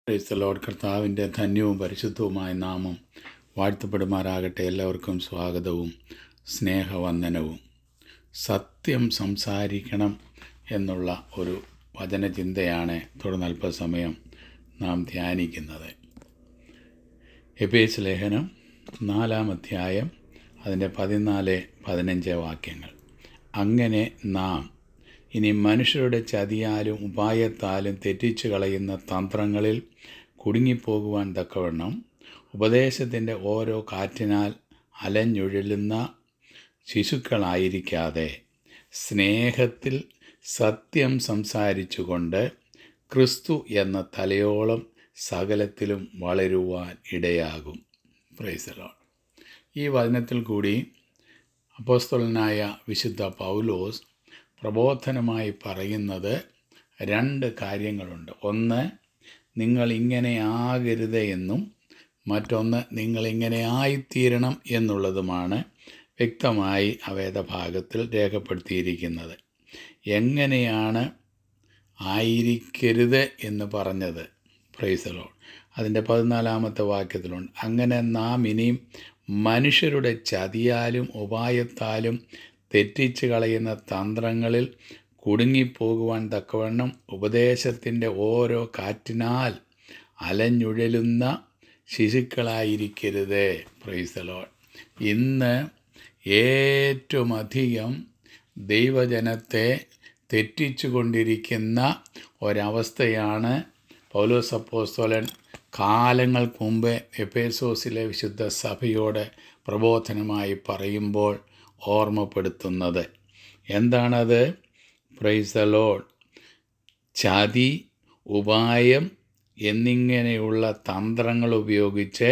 praise the Lord കർത്താവിൻ്റെ ധന്യവും പരിശുദ്ധവുമായ നാമം വാഴ്ത്തപ്പെടുമാറാകട്ടെ എല്ലാവർക്കും സ്വാഗതവും സ്നേഹവന്ദനവും സത്യം സംസാരിക്കണം എന്നുള്ള ഒരു വചനചിന്തയാണ് തുടർന്ന് അല്പസമയം നാം ധ്യാനിക്കുന്നത് എപേസ് ലേഖനം നാലാം അധ്യായം അതിൻ്റെ പതിനാല് പതിനഞ്ച് വാക്യങ്ങൾ അങ്ങനെ നാം ഇനി മനുഷ്യരുടെ ചതിയാലും ഉപായത്താലും തെറ്റിച്ചു കളയുന്ന തന്ത്രങ്ങളിൽ കുടുങ്ങിപ്പോകുവാൻ തക്കവണ്ണം ഉപദേശത്തിൻ്റെ ഓരോ കാറ്റിനാൽ അലഞ്ഞുഴലുന്ന ശിശുക്കളായിരിക്കാതെ സ്നേഹത്തിൽ സത്യം സംസാരിച്ചുകൊണ്ട് ക്രിസ്തു എന്ന തലയോളം സകലത്തിലും വളരുവാൻ ഇടയാകും പ്രൈസലോൺ ഈ വചനത്തിൽ കൂടി അപ്പോസ്തലനായ വിശുദ്ധ പൗലോസ് പ്രബോധനമായി പറയുന്നത് രണ്ട് കാര്യങ്ങളുണ്ട് ഒന്ന് നിങ്ങൾ ഇങ്ങനെ ആകരുത് എന്നും മറ്റൊന്ന് നിങ്ങൾ ഇങ്ങനെ ആയിത്തീരണം എന്നുള്ളതുമാണ് വ്യക്തമായി ആ വേദഭാഗത്തിൽ രേഖപ്പെടുത്തിയിരിക്കുന്നത് എങ്ങനെയാണ് ആയിരിക്കരുത് എന്ന് പറഞ്ഞത് പ്രൈസലോൺ അതിൻ്റെ പതിനാലാമത്തെ വാക്യത്തിലുണ്ട് അങ്ങനെ നാം ഇനിയും മനുഷ്യരുടെ ചതിയാലും ഉപായത്താലും തെറ്റിച്ച് കളയുന്ന തന്ത്രങ്ങളിൽ കുടുങ്ങിപ്പോകുവാൻ തക്കവണ്ണം ഉപദേശത്തിൻ്റെ ഓരോ കാറ്റിനാൽ അലഞ്ഞുഴലുന്ന ശിശുക്കളായിരിക്കരുത് പ്രൈസലോൺ ഇന്ന് ഏറ്റവും അധികം ദൈവജനത്തെ തെറ്റിച്ചു കൊണ്ടിരിക്കുന്ന ഒരവസ്ഥയാണ് പൗലോസ് അപ്പോസ്തോലൻ കാലങ്ങൾക്ക് മുമ്പ് എപ്പേസോസിലെ വിശുദ്ധ സഭയോട് പ്രബോധനമായി പറയുമ്പോൾ ഓർമ്മപ്പെടുത്തുന്നത് എന്താണത് പ്രൈസ് ലോഡ് ചതി ഉപായം എന്നിങ്ങനെയുള്ള തന്ത്രങ്ങൾ ഉപയോഗിച്ച്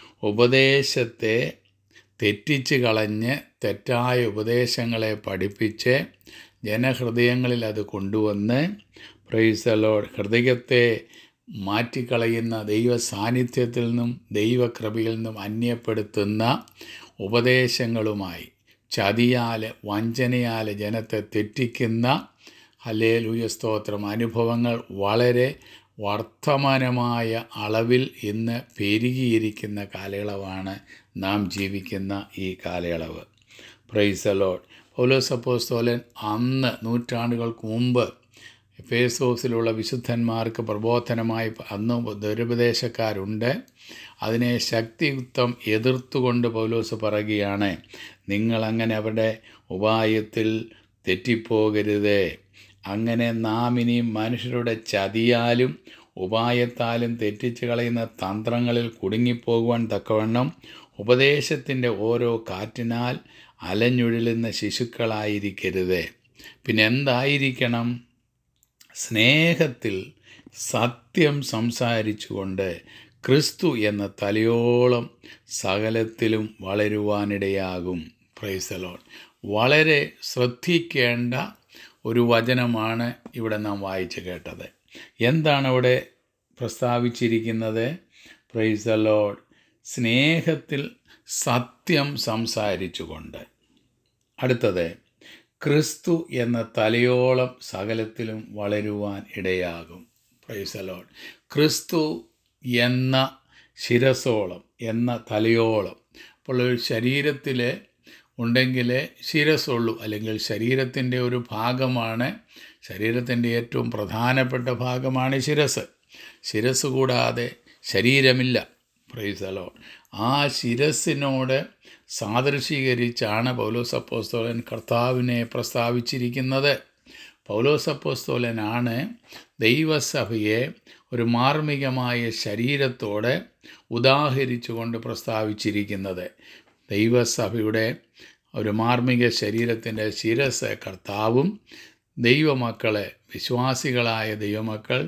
ഉപദേശത്തെ തെറ്റിച്ച് കളഞ്ഞ് തെറ്റായ ഉപദേശങ്ങളെ പഠിപ്പിച്ച് ജനഹൃദയങ്ങളിൽ അത് കൊണ്ടുവന്ന് പ്രൈസ് ലോഡ് ഹൃദയത്തെ മാറ്റിക്കളയുന്ന ദൈവ സാന്നിധ്യത്തിൽ നിന്നും ദൈവകൃപയിൽ നിന്നും അന്യപ്പെടുത്തുന്ന ഉപദേശങ്ങളുമായി ചതിയാൽ വഞ്ചനയാൽ ജനത്തെ തെറ്റിക്കുന്ന ഹലേലൂയ സ്തോത്രം അനുഭവങ്ങൾ വളരെ വർത്തമാനമായ അളവിൽ ഇന്ന് പെരുകിയിരിക്കുന്ന കാലയളവാണ് നാം ജീവിക്കുന്ന ഈ കാലയളവ് പ്രൈസലോഡ് പൗലോസപ്പോസ്തോലൻ അന്ന് നൂറ്റാണ്ടുകൾക്ക് മുമ്പ് ഫേസോസിലുള്ള വിശുദ്ധന്മാർക്ക് പ്രബോധനമായി അന്ന് ദുരുപദേശക്കാരുണ്ട് അതിനെ ശക്തിയുക്തം എതിർത്തുകൊണ്ട് പൗലോസ് പറയുകയാണ് നിങ്ങളങ്ങനെ അവരുടെ ഉപായത്തിൽ തെറ്റിപ്പോകരുത് അങ്ങനെ നാം ഇനിയും മനുഷ്യരുടെ ചതിയാലും ഉപായത്താലും തെറ്റിച്ച് കളയുന്ന തന്ത്രങ്ങളിൽ കുടുങ്ങിപ്പോകുവാൻ തക്കവണ്ണം ഉപദേശത്തിൻ്റെ ഓരോ കാറ്റിനാൽ അലഞ്ഞുഴലുന്ന ശിശുക്കളായിരിക്കരുത് പിന്നെ എന്തായിരിക്കണം സ്നേഹത്തിൽ സത്യം സംസാരിച്ചുകൊണ്ട് ക്രിസ്തു എന്ന തലയോളം സകലത്തിലും വളരുവാനിടയാകും പ്രൈസലോൺ വളരെ ശ്രദ്ധിക്കേണ്ട ഒരു വചനമാണ് ഇവിടെ നാം വായിച്ചു കേട്ടത് എന്താണ് ഇവിടെ പ്രസ്താവിച്ചിരിക്കുന്നത് പ്രൈസ് ലോഡ് സ്നേഹത്തിൽ സത്യം സംസാരിച്ചുകൊണ്ട് അടുത്തത് ക്രിസ്തു എന്ന തലയോളം സകലത്തിലും വളരുവാൻ ഇടയാകും പ്രൈസലോഡ് ക്രിസ്തു എന്ന ശിരസോളം എന്ന തലയോളം അപ്പോൾ ഒരു ശരീരത്തിൽ ഉണ്ടെങ്കിൽ ശിരസുള്ളൂ അല്ലെങ്കിൽ ശരീരത്തിൻ്റെ ഒരു ഭാഗമാണ് ശരീരത്തിൻ്റെ ഏറ്റവും പ്രധാനപ്പെട്ട ഭാഗമാണ് ശിരസ് ശിരസ് കൂടാതെ ശരീരമില്ല പ്രൈസലോ ആ ശിരസിനോട് സാദൃശീകരിച്ചാണ് പൗലോസ് അപ്പോസ്തോലൻ കർത്താവിനെ പ്രസ്താവിച്ചിരിക്കുന്നത് പൗലോസ് അപ്പോസ്തോലനാണ് ദൈവസഭയെ ഒരു മാർമികമായ ശരീരത്തോടെ ഉദാഹരിച്ചുകൊണ്ട് പ്രസ്താവിച്ചിരിക്കുന്നത് ദൈവസഭയുടെ ഒരു മാർമിക ശരീരത്തിൻ്റെ ശിരസ് കർത്താവും ദൈവമക്കളെ വിശ്വാസികളായ ദൈവമക്കൾ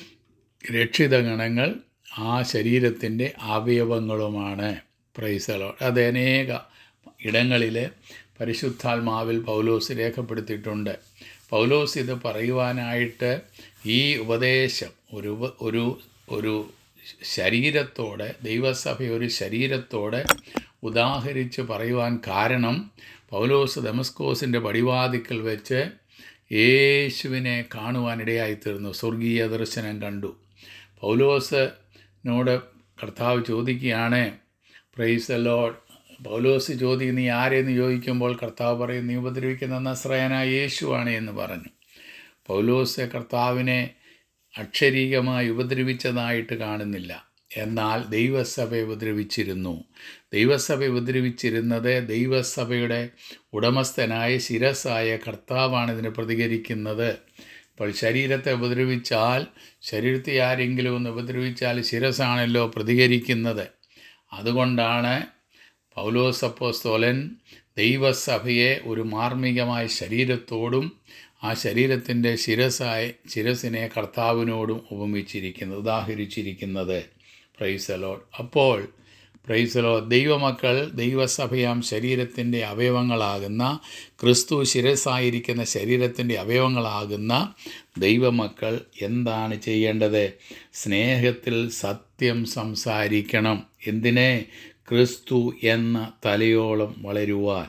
രക്ഷിതഗണങ്ങൾ ആ ശരീരത്തിൻ്റെ അവയവങ്ങളുമാണ് പ്രൈസലോ അത് അനേക ഇടങ്ങളിൽ പരിശുദ്ധാത്മാവിൽ പൗലോസ് രേഖപ്പെടുത്തിയിട്ടുണ്ട് പൗലോസ് ഇത് പറയുവാനായിട്ട് ഈ ഉപദേശം ഒരു ഒരു ഒരു ശരീരത്തോടെ ദൈവസഭ ഒരു ശരീരത്തോടെ ഉദാഹരിച്ച് പറയുവാൻ കാരണം പൗലോസ് ദമസ്കോസിൻ്റെ പടിവാതിക്കൽ വെച്ച് യേശുവിനെ കാണുവാനിടയായിത്തീർന്നു സ്വർഗീയ ദർശനം കണ്ടു പൗലോസിനോട് കർത്താവ് ചോദിക്കുകയാണ് പ്രൈസ് ലോഡ് പൗലോസ് ചോദിക്കും നീ ആരെന്ന് ചോദിക്കുമ്പോൾ കർത്താവ് പറയും നീ ഉപദ്രവിക്കുന്ന നസ്രയനായ യേശുവാണ് എന്ന് പറഞ്ഞു പൗലോസ് കർത്താവിനെ അക്ഷരീകമായി ഉപദ്രവിച്ചതായിട്ട് കാണുന്നില്ല എന്നാൽ ദൈവസഭയെ ഉപദ്രവിച്ചിരുന്നു ദൈവസഭ ഉപദ്രവിച്ചിരുന്നത് ദൈവസഭയുടെ ഉടമസ്ഥനായ ശിരസായ കർത്താവാണ് ഇതിന് പ്രതികരിക്കുന്നത് ഇപ്പോൾ ശരീരത്തെ ഉപദ്രവിച്ചാൽ ശരീരത്തെ ആരെങ്കിലും ഒന്ന് ഉപദ്രവിച്ചാൽ ശിരസാണല്ലോ പ്രതികരിക്കുന്നത് അതുകൊണ്ടാണ് പൗലോസ് അപ്പോസ്തോലൻ ദൈവസഭയെ ഒരു മാർമികമായ ശരീരത്തോടും ആ ശരീരത്തിൻ്റെ ശിരസായ ശിരസിനെ കർത്താവിനോടും ഉപമിച്ചിരിക്കുന്നത് ഉദാഹരിച്ചിരിക്കുന്നത് പ്രൈസലോഡ് അപ്പോൾ പ്രൈസലോ ദൈവമക്കൾ ദൈവസഭയാം ശരീരത്തിൻ്റെ അവയവങ്ങളാകുന്ന ക്രിസ്തു ശിരസായിരിക്കുന്ന ശരീരത്തിൻ്റെ അവയവങ്ങളാകുന്ന ദൈവമക്കൾ എന്താണ് ചെയ്യേണ്ടത് സ്നേഹത്തിൽ സത്യം സംസാരിക്കണം എന്തിനെ ക്രിസ്തു എന്ന തലയോളം വളരുവാൻ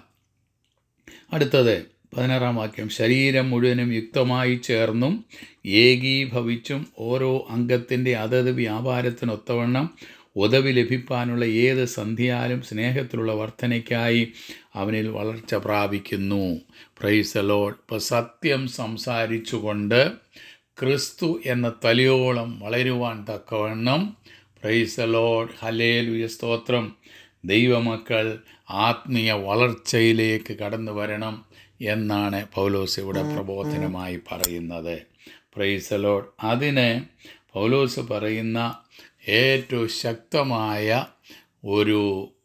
അടുത്തത് പതിനാറാം വാക്യം ശരീരം മുഴുവനും യുക്തമായി ചേർന്നും ഏകീഭവിച്ചും ഓരോ അംഗത്തിൻ്റെ അതത് വ്യാപാരത്തിനൊത്തവണ്ണം ഉദവി ലഭിപ്പാനുള്ള ഏത് സന്ധ്യയാലും സ്നേഹത്തിലുള്ള വർധനയ്ക്കായി അവനിൽ വളർച്ച പ്രാപിക്കുന്നു പ്രൈസ് ലോഡ് ഇപ്പോൾ സത്യം സംസാരിച്ചുകൊണ്ട് ക്രിസ്തു എന്ന തലയോളം വളരുവാൻ തക്കവണ്ണം പ്രൈസ് ലോഡ് ഹലേലുയ സ്തോത്രം ദൈവമക്കൾ ആത്മീയ വളർച്ചയിലേക്ക് കടന്നു വരണം എന്നാണ് പൗലോസ് ഇവിടെ പ്രബോധനമായി പറയുന്നത് പ്രൈസ് ലോഡ് അതിന് പൗലോസ് പറയുന്ന ഏറ്റവും ശക്തമായ ഒരു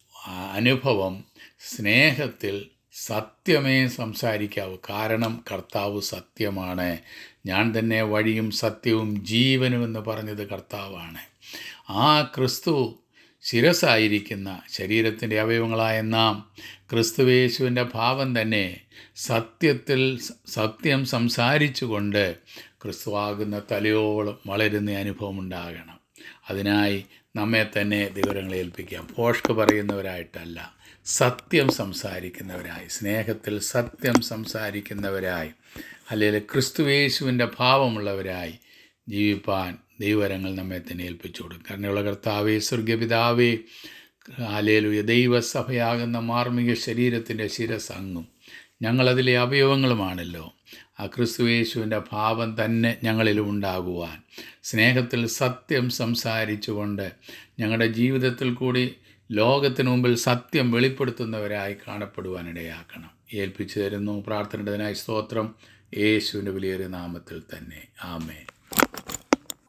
അനുഭവം സ്നേഹത്തിൽ സത്യമേ സംസാരിക്കാവൂ കാരണം കർത്താവ് സത്യമാണ് ഞാൻ തന്നെ വഴിയും സത്യവും ജീവനും എന്ന് പറഞ്ഞത് കർത്താവാണ് ആ ക്രിസ്തു ശിരസായിരിക്കുന്ന ശരീരത്തിൻ്റെ അവയവങ്ങളായ നാം ക്രിസ്തുവേശുവിൻ്റെ ഭാവം തന്നെ സത്യത്തിൽ സത്യം സംസാരിച്ചുകൊണ്ട് ക്രിസ്തുവാകുന്ന തലയോളം വളരുന്ന അനുഭവം ഉണ്ടാകണം അതിനായി നമ്മെ തന്നെ ദൈവങ്ങളെ ഏൽപ്പിക്കാം പോഷ്ക്ക് പറയുന്നവരായിട്ടല്ല സത്യം സംസാരിക്കുന്നവരായി സ്നേഹത്തിൽ സത്യം സംസാരിക്കുന്നവരായി അല്ലെങ്കിൽ ക്രിസ്തുവേശുവിൻ്റെ ഭാവമുള്ളവരായി ജീവിപ്പാൻ ദൈവരങ്ങൾ നമ്മെ തന്നെ ഏൽപ്പിച്ചു കൊടുക്കും കരുണയുള്ള കർത്താവേ സ്വർഗപിതാവേ ആലേലുയ ദൈവസഭയാകുന്ന മാർമിക ശരീരത്തിൻ്റെ ശിരസങ്ങും ഞങ്ങളതിലെ അവയവങ്ങളുമാണല്ലോ ആ ക്രിസ്തുവേശുവിൻ്റെ ഭാവം തന്നെ ഞങ്ങളിലും ഉണ്ടാകുവാൻ സ്നേഹത്തിൽ സത്യം സംസാരിച്ചുകൊണ്ട് ഞങ്ങളുടെ ജീവിതത്തിൽ കൂടി ലോകത്തിനു മുമ്പിൽ സത്യം വെളിപ്പെടുത്തുന്നവരായി കാണപ്പെടുവാനിടയാക്കണം ഏൽപ്പിച്ചു തരുന്നു പ്രാർത്ഥനയുടേതിനായി സ്തോത്രം യേശുവിൻ്റെ വലിയൊരു നാമത്തിൽ തന്നെ ആമേ